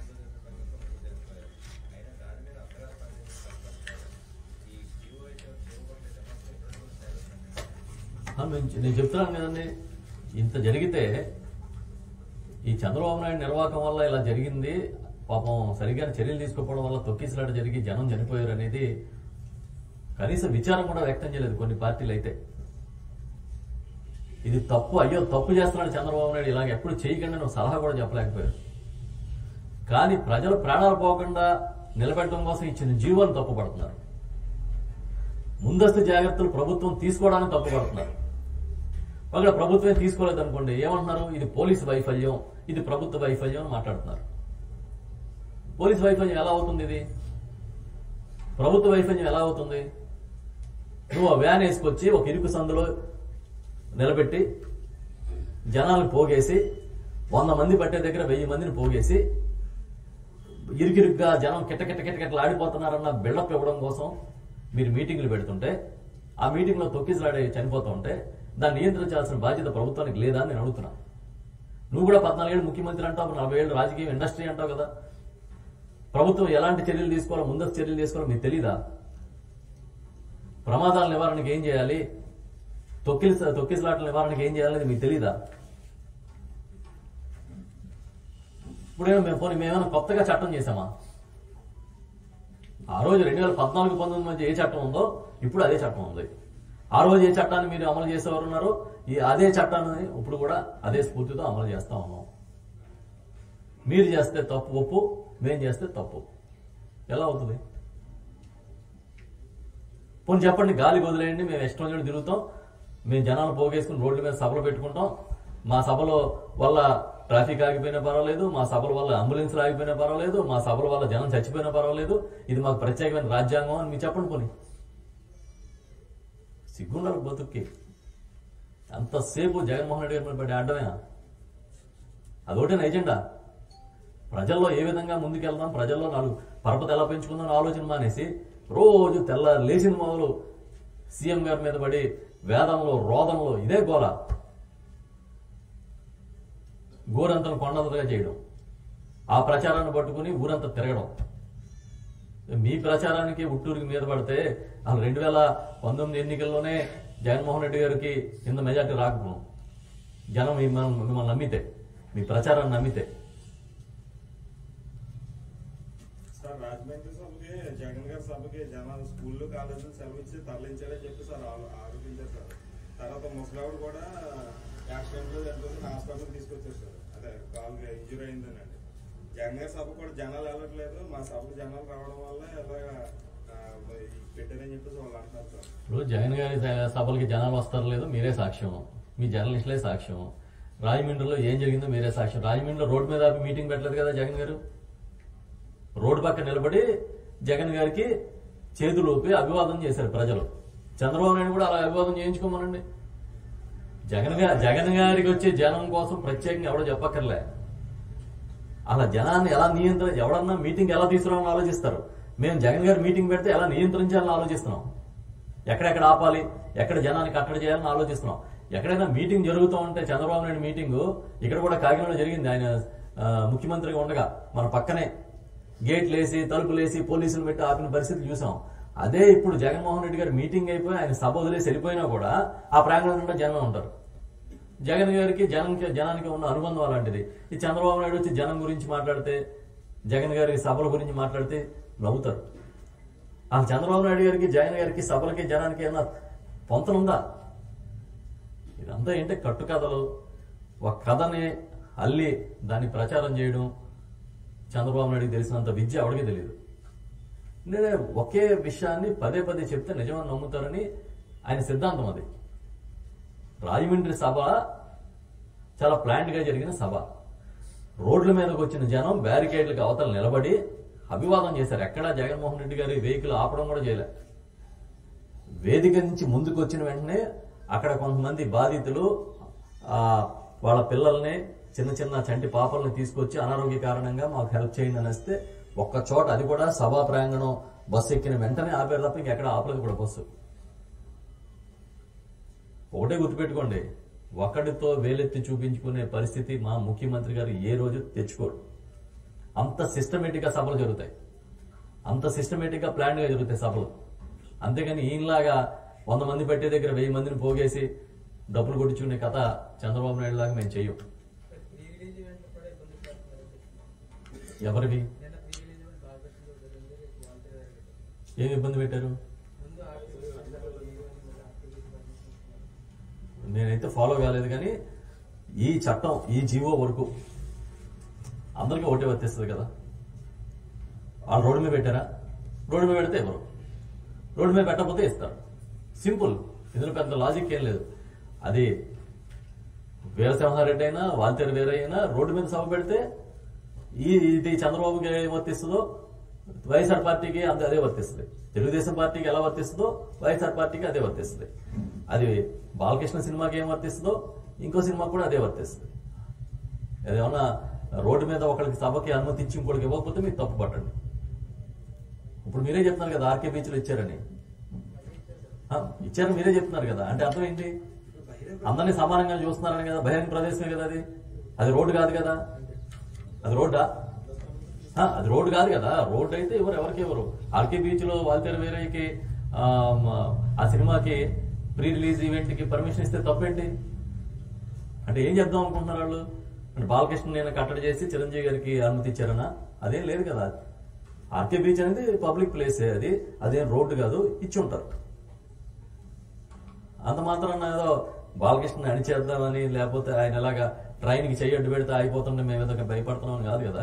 ఆ, నేను నేను చెప్తున్నాను కదండి ఇంత జరిగితే ఈ చంద్రబాబు నాయుడు నిర్వాహకం వల్ల ఇలా జరిగింది పాపం సరిగ్గా చర్యలు తీసుకోకపోవడం వల్ల తొక్కిసలాట జరిగి జనం చనిపోయారు అనేది కనీసం విచారం కూడా వ్యక్తం చేయలేదు కొన్ని పార్టీలు అయితే ఇది తప్పు అయ్యో తప్పు చేస్తున్నాడు చంద్రబాబు నాయుడు ఇలాగ ఎప్పుడు చేయకండి నువ్వు సలహా కూడా చెప్పలేకపోయారు కానీ ప్రజలు ప్రాణాలు పోకుండా నిలబెట్టడం కోసం ఇచ్చిన జీవోలు తప్పుపడుతున్నారు ముందస్తు జాగ్రత్తలు ప్రభుత్వం తీసుకోవడానికి తప్పుపడుతున్నారు ఒకవేళ ప్రభుత్వం తీసుకోలేదు అనుకోండి ఏమంటున్నారు ఇది పోలీసు వైఫల్యం ఇది ప్రభుత్వ వైఫల్యం అని మాట్లాడుతున్నారు పోలీసు వైఫల్యం ఎలా అవుతుంది ఇది ప్రభుత్వ వైఫల్యం ఎలా అవుతుంది నువ్వు ఆ వ్యాన్ వేసుకొచ్చి ఒక ఇరుకు సందులో నిలబెట్టి జనాలను పోగేసి వంద మంది పట్టే దగ్గర వెయ్యి మందిని పోగేసి ఇరుకిరుగ్గా జనం కిట్ట కిట్ట కిట్ట కిట్టలు ఆడిపోతున్నారన్న బిల్డప్ ఇవ్వడం కోసం మీరు మీటింగ్లు పెడుతుంటే ఆ మీటింగ్ లో తొక్కిసలాడి చనిపోతూ ఉంటే దాన్ని నియంత్రించాల్సిన బాధ్యత ప్రభుత్వానికి లేదా అని నేను అడుగుతున్నా నువ్వు కూడా పద్నాలుగేళ్ళు ముఖ్యమంత్రి అంటావు నలభై ఏళ్ళు రాజకీయ ఇండస్ట్రీ అంటావు కదా ప్రభుత్వం ఎలాంటి చర్యలు తీసుకోవాలో ముందస్తు చర్యలు తీసుకోవాలో మీకు తెలీదా ప్రమాదాల నివారణకి ఏం చేయాలి తొక్కిలి తొక్కిసలాటల నివారణకి ఏం చేయాలి మీకు తెలీదా ఇప్పుడేమో మేము పోనీ మేమేమైనా కొత్తగా చట్టం చేసామా ఆ రోజు రెండు వేల పద్నాలుగు పంతొమ్మిది మధ్య ఏ చట్టం ఉందో ఇప్పుడు అదే చట్టం ఉంది ఆ రోజు ఏ చట్టాన్ని మీరు అమలు చేసేవారు ఉన్నారో ఈ అదే చట్టాన్ని ఇప్పుడు కూడా అదే స్ఫూర్తితో అమలు చేస్తా ఉన్నాం మీరు చేస్తే తప్పు ఒప్పు మేము చేస్తే తప్పు ఎలా అవుతుంది పోనీ చెప్పండి గాలి వదిలేయండి మేము ఇష్టం వచ్చినట్టు తిరుగుతాం మేము జనాలు పోగేసుకుని రోడ్ల మీద సభలు పెట్టుకుంటాం మా సభలో వల్ల ట్రాఫిక్ ఆగిపోయినా పర్వాలేదు మా సభల వల్ల అంబులెన్స్ ఆగిపోయినా పర్వాలేదు మా సభల వల్ల జనం చచ్చిపోయినా పర్వాలేదు ఇది మాకు ప్రత్యేకమైన రాజ్యాంగం అని మీరు చెప్పండి పోనీ సిగ్గుండాలి బతుక్కి అంతసేపు జగన్మోహన్ రెడ్డి గారి మీద పడే అడ్డమేనా అదొకటే ఎజెండా ప్రజల్లో ఏ విధంగా ముందుకెళ్దాం ప్రజల్లో నాలుగు పరపతి ఎలా పెంచుకుందాం ఆలోచన మానేసి రోజు తెల్ల లేచిన మొదలు సీఎం గారి మీద పడి వేదంలో రోదంలో ఇదే గోల గోరంతను కొండంతగా చేయడం ఆ ప్రచారాన్ని పట్టుకుని ఊరంతా తిరగడం మీ ప్రచారానికి ఉట్టూరికి మీద పడితే అసలు రెండు వేల పంతొమ్మిది ఎన్నికల్లోనే జగన్మోహన్ రెడ్డి గారికి కింద మెజార్టీ రాకపోవడం జనం మిమ్మల్ని మిమ్మల్ని నమ్మితే మీ ప్రచారాన్ని నమ్మితే
సార్ రాజమండ్రి సభకి జగన్ గారి సభకి జనాలు స్కూళ్ళు కాలేజీలు సెలవు ఇచ్చి తరలించారని చెప్పి సార్ ఆ- ఆరోపించారు సార్ తర్వాత ముసలావిడ కూడా యాక్సిడెంట్ లో చనిపోతే హాస్పిటల్ తీసుకొచ్చారు సార్ అదే కాల్ ఇంజూరీ అయిందనండి జగన్ గారి సభ కూడా జనాలు వెళ్ళట్లేదు మా సభకు జనాలు రావడం వల్ల ఇలాగా ఆ, మరి పెట్టారని చెప్పేసి వాళ్ళు అంటున్నారు సార్
ఇప్పుడు జగన్ గారి స- సభలకి జనాలు వస్తారు లేదో మీరే సాక్ష్యం మీ జర్నలిస్టులే సాక్ష్యం రాజమండ్రిలో ఏం జరిగిందో మీరే సాక్ష్యం రాజమండ్రిలో రోడ్డు మీద ఆపి మీటింగ్ పెట్టలేదు కదా జగన్ గారు రోడ్డు పక్క నిలబడి జగన్ గారికి చేతులు ఊపి అభివాదం చేశారు ప్రజలు చంద్రబాబు నాయుడు కూడా అలా అభివాదం చేయించుకోమనండి జగన్ గారు జగన్ గారికి వచ్చే జనం కోసం ప్రత్యేకంగా ఎవడో చెప్పక్కర్లే అలా జనాన్ని ఎలా నియంత్రణ ఎవడన్నా మీటింగ్ ఎలా తీసుకురావాలని ఆలోచిస్తారు మేము జగన్ గారు మీటింగ్ పెడితే ఎలా నియంత్రించాలని ఆలోచిస్తున్నాం ఎక్కడెక్కడ ఆపాలి ఎక్కడ జనాన్ని కట్టడి చేయాలని ఆలోచిస్తున్నాం ఎక్కడైనా మీటింగ్ జరుగుతూ ఉంటే చంద్రబాబు నాయుడు మీటింగ్ ఇక్కడ కూడా కాకినాడలో జరిగింది ఆయన ఆ, ముఖ్యమంత్రిగా ఉండగా మన పక్కనే గేట్లు వేసి తలుపులు వేసి పోలీసులు పెట్టి ఆపిన పరిస్థితి చూసాం అదే ఇప్పుడు జగన్మోహన్ రెడ్డి గారు మీటింగ్ అయిపోయి ఆయన సభ వదిలేసి వెళ్ళిపోయినా కూడా ఆ ప్రాంగణం నిండా జనం ఉంటారు జగన్ గారికి జనంకి జనానికి ఉన్న అనుబంధం అలాంటిది ఈ చంద్రబాబు నాయుడు వచ్చి జనం గురించి మాట్లాడితే జగన్ గారి సభల గురించి మాట్లాడితే నవ్వుతారు ఆ చంద్రబాబు నాయుడు గారికి జగన్ గారికి సభలకి జనానికి ఏమన్నా పొంతనుందా ఇదంతా ఏంటంటే కట్టుకథలు ఒక కథని అల్లి దాన్ని ప్రచారం చేయడం చంద్రబాబు నాయుడికి తెలిసినంత విద్య ఎవడికి తెలియదు నేనే ఒకే విషయాన్ని పదే పదే చెప్తే నిజమని నమ్ముతారని ఆయన సిద్ధాంతం అది రాజమండ్రి సభ చాలా ప్లాంట్ గా జరిగిన సభ రోడ్ల మీదకి వచ్చిన జనం బ్యారికేడ్లకు అవతల నిలబడి అభివాదం చేశారు ఎక్కడా జగన్మోహన్ రెడ్డి గారి వెహికల్ ఆపడం కూడా చేయలే వేదిక నుంచి ముందుకు వచ్చిన వెంటనే అక్కడ కొంతమంది బాధితులు ఆ వాళ్ళ పిల్లల్ని చిన్న చిన్న చంటి పాపల్ని తీసుకొచ్చి అనారోగ్య కారణంగా మాకు హెల్ప్ చేయండి అని వస్తే ఒక్క చోట అది కూడా సభా ప్రాంగణం బస్సు ఎక్కిన వెంటనే ఆపేరు తప్ప ఇంకెక్కడ ఆపలేదు కూడా బస్సు ఒకటే గుర్తుపెట్టుకోండి ఒకడితో వేలెత్తి చూపించుకునే పరిస్థితి మా ముఖ్యమంత్రి గారు ఏ రోజు తెచ్చుకోరు అంత సిస్టమేటిక్ గా సభలు జరుగుతాయి అంత సిస్టమేటిక్ గా ప్లాన్ గా జరుగుతాయి సభలు అంతేగాని ఈయనలాగా వంద మంది పెట్టే దగ్గర వెయ్యి మందిని పోగేసి డబ్బులు కొట్టించుకునే కథ చంద్రబాబు నాయుడు లాగా మేము చెయ్యం
ప్రీ రిలీజ్ ఈవెంట్ కూడా ఇబ్బంది పడుతున్నారు
ఎవరివి
నిన్న ప్రీ రిలీజ్ ఈవెంట్ బాగా పెట్టింది జరిగింది రేపు వాళ్ళతో జరిగింది.
ఏమి ఇబ్బంది పెట్టారు
ముందు ఆర్టీసీ అందరూ ఈవెంట్ మీద ఆర్టీసీ పర్మిషన్
నేనైతే ఫాలో కాలేదు కానీ ఈ చట్టం ఈ జీవో వరకు అందరికీ ఒకటే వర్తిస్తుంది కదా వాళ్ళు రోడ్డు మీద పెట్టారా రోడ్డు మీద పెడితే ఎవరు రోడ్డు మీద పెట్టకపోతే ఇస్తారు సింపుల్ ఇందులో పెద్ద లాజిక్ ఏం లేదు అది వీరసింహారెడ్డి అయినా వాల్తేరు వేరే అయినా రోడ్డు మీద సభ పెడితే ఈ ఇది చంద్రబాబుకి ఏం వర్తిస్తుందో వైఎస్ఆర్ పార్టీకి అంతే అదే వర్తిస్తుంది తెలుగుదేశం పార్టీకి ఎలా వర్తిస్తుందో వైఎస్ఆర్ పార్టీకి అదే వర్తిస్తుంది అది బాలకృష్ణ సినిమాకి ఏం వర్తిస్తుందో ఇంకో సినిమాకి కూడా అదే వర్తిస్తుంది ఏదైనా రోడ్డు మీద ఒకరికి సభకి అనుమతి ఇచ్చి ఇంకోటికి ఇవ్వకపోతే మీరు తప్పు పట్టండి ఇప్పుడు మీరే చెప్తున్నారు కదా ఆర్కే బీచ్లు ఇచ్చారని ఆ, ఇచ్చారని మీరే చెప్తున్నారు కదా అంటే అర్థం ఏంటి అందరినీ సమానంగా చూస్తున్నారని కదా బహిరంగ ప్రదేశమే కదా అది అది రోడ్డు కాదు కదా అది రోడ్డా ఆ, అది రోడ్డు కాదు కదా రోడ్డు అయితే ఎవరు ఎవరికి ఎవరు ఆర్కే బీచ్ లో వాల్తేరు వేరేకి ఆ, మ- ఆ సినిమాకి ప్రీ రిలీజ్ ఈవెంట్ కి పర్మిషన్ ఇస్తే తప్పేంటి అంటే ఏం చెప్దాం అనుకుంటున్నారు వాళ్ళు అంటే బాలకృష్ణ నేను కట్టడి చేసి చిరంజీవి గారికి అనుమతి ఇచ్చారనా అదేం లేదు కదా ఆర్కే బీచ్ అనేది పబ్లిక్ ప్లేసే అది అదేం రోడ్డు కాదు ఇచ్చి ఉంటారు అంత మాత్రం ఏదో బాలకృష్ణ అణిచేద్దామని లేకపోతే ఆయన ఎలాగా ట్రైన్ కి చెయ్యడ్డు పెడితే అయిపోతుంటే మేము ఏదో భయపడుతున్నాం కాదు కదా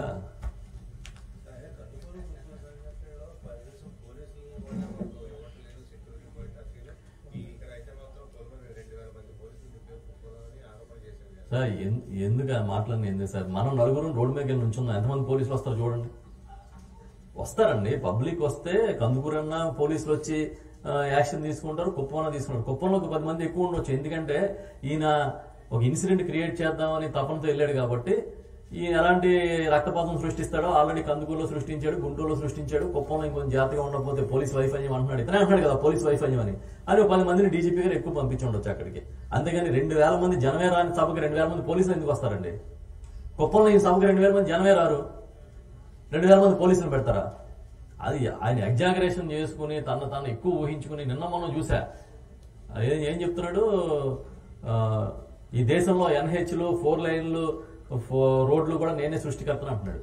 సార్ ఎన్- ఎందుకు ఆ మాటలన్నీ ఎందుకు సార్ మనం నలుగురు రోడ్డు మీద వెళ్ళి నుంచున్నాం ఎంతమంది పోలీసులు వస్తారు చూడండి వస్తారండి పబ్లిక్ వస్తే కందుకూరన్న పోలీసులు వచ్చి ఆ, యాక్షన్ తీసుకుంటారు కుప్పంలో తీసుకుంటారు కుప్పంలో ఒక పది మంది ఎక్కువ ఉండొచ్చు ఎందుకంటే ఈయన ఒక ఇన్సిడెంట్ క్రియేట్ చేద్దామని తపనతో వెళ్ళాడు కాబట్టి ఈయన ఎలాంటి రక్తపాతం సృష్టిస్తాడో ఆల్రెడీ కందుకూరులో సృష్టించాడు గుంటూరులో సృష్టించాడు కుప్పంలో ఇంకొంచెం జాగ్రత్తగా ఉండకపోతే పోలీస్ వైఫల్యం అంటున్నాడు ఇతనే అంటున్నాడు కదా పోలీస్ వైఫల్యం అని అని ఒక పది మందిని డీజీపీ గారు ఎక్కువ పంపించి ఉండొచ్చు అక్కడికి అంతేగాని రెండు వేల మంది జనమే రాని సభకి రెండు వేల మంది పోలీసులు ఎందుకు వస్తారండి కుప్పంలో ఈ సభకి రెండు వేల మంది జనమే రారు రెండు వేల మంది పోలీసులు పెడతారా అది ఆయన ఎగ్జాగరేషన్ చేసుకుని తన తాను ఎక్కువ ఊహించుకుని నిన్న మనం చూసా ఏం ఏం చెప్తున్నాడు ఆ, ఈ దేశంలో ఎన్హెచ్లు ఫోర్ లైన్లు ఫో- రోడ్లు కూడా నేనే సృష్టికర్తను అంటున్నాడు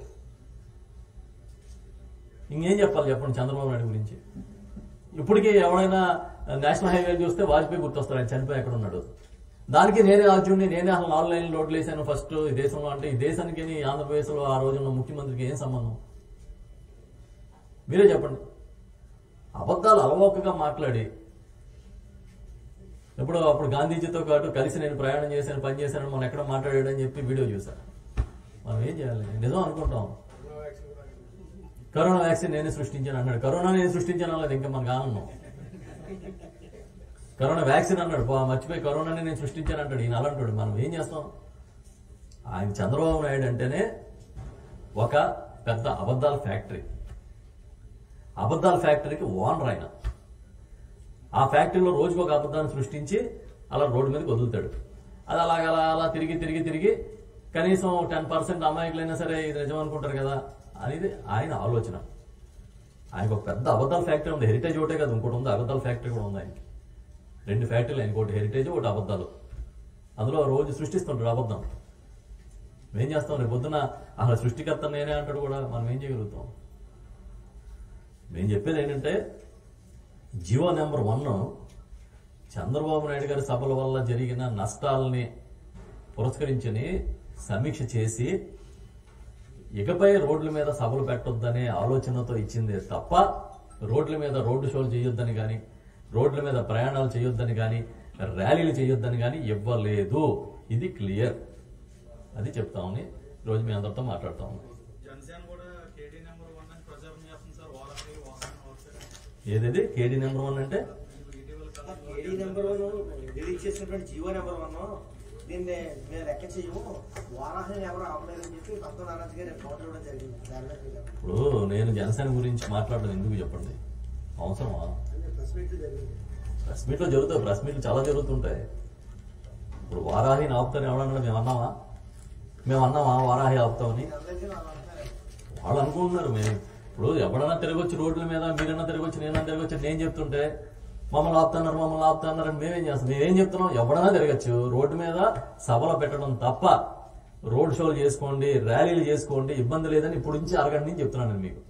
ఇంకేం చెప్పాలి చెప్పండి చంద్రబాబు నాయుడు గురించి ఇప్పటికీ ఎవడైనా నేషనల్ హైవే చూస్తే వాజ్పేయి గుర్తొస్తారు ఆయన చనిపోయి ఎక్కడ ఉన్నాడు దానికి నేనే రాజ్యుడిని నేనే అసలు నాలుగు లైన్లు రోడ్లు వేసాను ఫస్ట్ ఈ దేశంలో అంటే ఈ దేశానికి ఈ ఆంధ్రప్రదేశ్లో ఆ రోజున్న ముఖ్యమంత్రికి ఏం సంబంధం మీరే చెప్పండి అబద్ధాలు అలవోకగా మాట్లాడి ఎప్పుడు అప్పుడు గాంధీజీతో పాటు కలిసి నేను ప్రయాణం చేశాను పని చేశాను మనం ఎక్కడ మాట్లాడాడని చెప్పి వీడియో చూశాను మనం ఏం చేయాలి నిజం అనుకుంటాం కరోనా వ్యాక్సిన్ నేనే సృష్టించాను అన్నాడు కరోనా నేను సృష్టించాను అన్నది ఇంకా మనకు ఆనందం కరోనా వ్యాక్సిన్ అన్నాడు పా, మర్చిపోయి కరోనాని నేను సృష్టించాను అంటాడు ఈయన అలాంటాడు మనం ఏం చేస్తాం ఆయన చంద్రబాబు నాయుడు అంటేనే ఒక పెద్ద అబద్ధాల ఫ్యాక్టరీ అబద్ధాల ఫ్యాక్టరీకి ఓనర్ ఆయన ఆ ఫ్యాక్టరీలో రోజుకు ఒక అబద్ధాన్ని సృష్టించి అలా రోడ్డు మీదకి వదులుతాడు అది అలాగ అలా అలా తిరిగి తిరిగి తిరిగి కనీసం టెన్ పర్సెంట్ అమాయకులైనా సరే ఇది నిజం అనుకుంటారు కదా అనేది ఆయన ఆలోచన ఆయనకు ఒక పెద్ద అబద్ధాల ఫ్యాక్టరీ ఉంది హెరిటేజ్ ఒకటే కదా ఇంకోటి ఉంది అబద్ధాల ఫ్యాక్టరీ కూడా ఉంది ఆయనకి రెండు ఫ్యాక్టరీలు ఆయనకి ఒకటి హెరిటేజ్ ఒకటి అబద్ధాలు అందులో రోజు సృష్టిస్తుంటాడు అబద్ధం ఏం చేస్తాం రేపు పొద్దున అసలు సృష్టికర్త నేనే అంటాడు కూడా మనం ఏం చేయగలుగుతాం నేను చెప్పేది ఏంటంటే GO number one Chandrababu Naidu గారి సభల వల్ల జరిగిన నష్టాలని పురస్కరించుని సమీక్ష చేసి ఇకపై రోడ్ల మీద సభలు పెట్టొద్దనే ఆలోచనతో ఇచ్చిందే తప్ప రోడ్ల మీద రోడ్డు షోలు చేయొద్దని కానీ రోడ్ల మీద ప్రయాణాలు చేయొద్దని కానీ ర్యాలీలు చేయొద్దని కానీ ఇవ్వలేదు ఇది క్లియర్ అది చెప్తామని ఈరోజు మీ అందరితో మాట్లాడుతా ఉన్నాం
జనసేన కూడా కేడీ నెంబర్ వన్ అని ప్రచారం చేస్తుంది సార్ వారానికి వాసన అవుతారు
ఏదేది కేడీ నెంబర్ వన్ అంటే
ఇటీవల కాలంలో
కేడీ నెంబర్ వన్ రిలీజ్ చేసినటువంటి జియో నెంబర్ వన్ దీన్ని మేము లెక్క చేయము వారాహం ఎవరు ఆపలేదని చెప్పి భక్తుల నారాజు గారు నోట్ ఇవ్వడం జరిగింది దాని మీద మీరు చెప్పండి.
ఇప్పుడు నేను జనసేన గురించి మాట్లాడడం ఎందుకు చెప్పండి అవసరమా
ప్రెస్ మీట్ జరిగింది
ప్రెస్ మీట్లో జరుగుతాయి ప్రెస్ మీట్లు చాలా జరుగుతుంటాయి ఇప్పుడు వారాహిని ఆపుతాను ఎవడన్నా మేము అన్నామా మేము అన్నామా వారాహి ఆపుతామని
అందరికీ వాళ్ళు అంటున్నారు
వాళ్ళు అనుకుంటున్నారు మేము ఇప్పుడు ఎవడన్నా తిరగొచ్చి రోడ్ల మీద మీరన్నా తిరగొచ్చి నేనన్నా తిరగొచ్చి నేను చెప్తుంటే మమ్మల్ని ఆపుతున్నారు మమ్మల్ని ఆపుతున్నారు అని మేమేం చేస్తాం మేమేం చెప్తున్నాం ఎవడైనా తిరగచ్చు రోడ్డు మీద సభలు పెట్టడం తప్ప రోడ్ షోలు చేసుకోండి ర్యాలీలు చేసుకోండి ఇబ్బంది లేదని ఇప్పుడు నుంచి అరగంట నుంచి చెప్తున్నాను నేను మీకు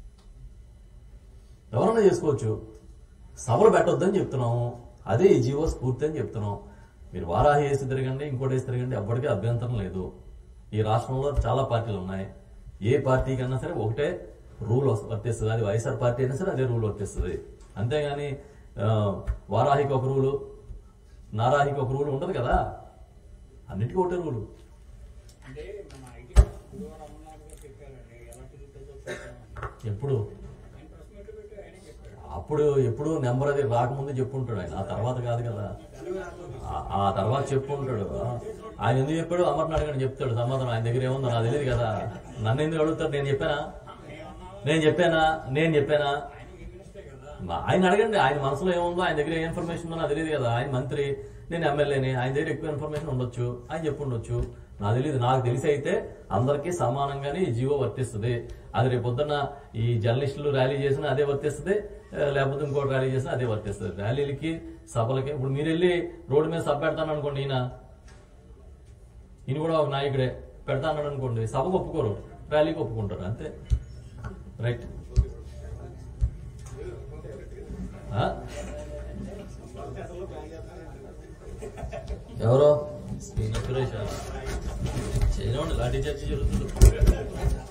ఎవరన్నా చేసుకోవచ్చు సభలు పెట్టొద్దని చెప్తున్నాము అదే ఈ జీవో స్ఫూర్తి అని చెప్తున్నాం మీరు వారాహి వేసి తిరగండి ఇంకోటి వేసి తిరగండి ఎప్పటికీ అభ్యంతరం లేదు ఈ రాష్ట్రంలో చాలా పార్టీలు ఉన్నాయి ఏ పార్టీ కన్నా సరే ఒకటే రూల్ వర్తిస్తుంది అది వైఎస్ఆర్ పార్టీ అయినా సరే అదే రూల్ వర్తిస్తుంది అంతేగాని ఆ, వారాహికి ఒక రూలు నారాహికి ఒక రూల్ ఉండదు కదా అన్నిటికీ ఒకటే రూలు
అంటే మన ఐటీ గురువారం అమర్నాథ్ గారు చెప్పారండి ఎలా తిరుగుతుందో చూద్దామని
ఎప్పుడు
ఆయన ప్రెస్ మీట్ పెట్టి ఆయన చెప్పాడు
అప్పుడు ఎప్పుడు నెంబర్ అది రాకముందు చెప్పుంటాడు ఆయన ఆ తర్వాత కాదు కదా ఆ- ఆ తర్వాత చెప్పుంటాడు ఆయన ఎందుకు చెప్పాడు అమర్నాథ్ అడగని చెప్తాడు సమాధానం ఆయన దగ్గర ఏముందో నాకు తెలియదు కదా నన్ను ఎందుకు అడుగుతాడు నేను చెప్పానా నేను చెప్పానా నేను చెప్పానా మా- ఆయన అడగండి ఆయన మనసులో ఏముందో ఆయన దగ్గర ఏ ఇన్ఫర్మేషన్ ఉందో నాకు తెలియదు కదా ఆయన మంత్రి నేను ఎమ్మెల్యేని ఆయన దగ్గర ఎక్కువ ఇన్ఫర్మేషన్ ఉండొచ్చు ఆయన చెప్పుండొచ్చు నాకు తెలియదు నాకు తెలిసి అయితే అందరికీ సమానంగానే ఈ జీవో వర్తిస్తుంది అది రేపు పొద్దున్న ఈ జర్నలిస్టులు ర్యాలీ చేసినా అదే వర్తిస్తుంది ఆ, లేకపోతే ఇంకోటి ర్యాలీ చేసినా అదే వర్తిస్తుంది ర్యాలీలకి సభలకి ఇప్పుడు మీరు వెళ్ళి రోడ్డు మీద సభ పెడతాను అనుకోండి ఈయన ఈయన కూడా ఒక నాయకుడే పెడతాను అనుకోండి సభకు ఒప్పుకోరు ర్యాలీకి ఒప్పుకుంటారు అంతే రైట్ ఆ? ఎవరో శ్రీనగరేష చేయనివ్వండి లాఠీ చర్చ జరుగుతుంది